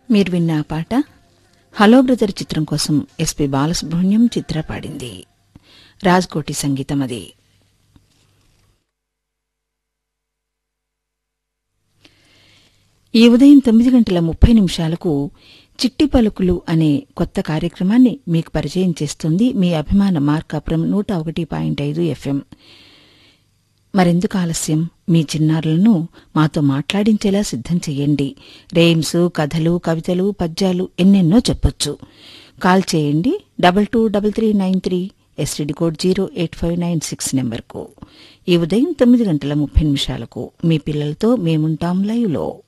మీరు విన్న ఆ పాట హలో బ్రదర్ చిత్రం కోసం ఎస్పి బాలసుబ్రహ్మణ్యం చిత్ర పాడింది రాజ్కోటి సంగీతం అది ఈ ఉదయం తొమ్మిది గంటల ముప్పై నిమిషాలకు చిట్టి పలుకులు అనే కొత్త కార్యక్రమాన్ని మీకు పరిచయం చేస్తుంది మీ అభిమాన మార్కాపురం నూట ఒకటి పాయింట్ ఐదు ఎఫ్ఎం మరెందుకు ఆలస్యం మీ చిన్నారులను మాతో మాట్లాడించేలా సిద్ధం చెయ్యండి రేమ్స్ కథలు కవితలు పద్యాలు ఎన్నెన్నో చెప్పొచ్చు కాల్ చేయండి double two double three nine three STD code zero eight five nine six నెంబర్కు ఈ ఉదయం తొమ్మిది గంటల ముప్పై నిమిషాలకు మీ పిల్లలతో మేముంటాం లైవ్లో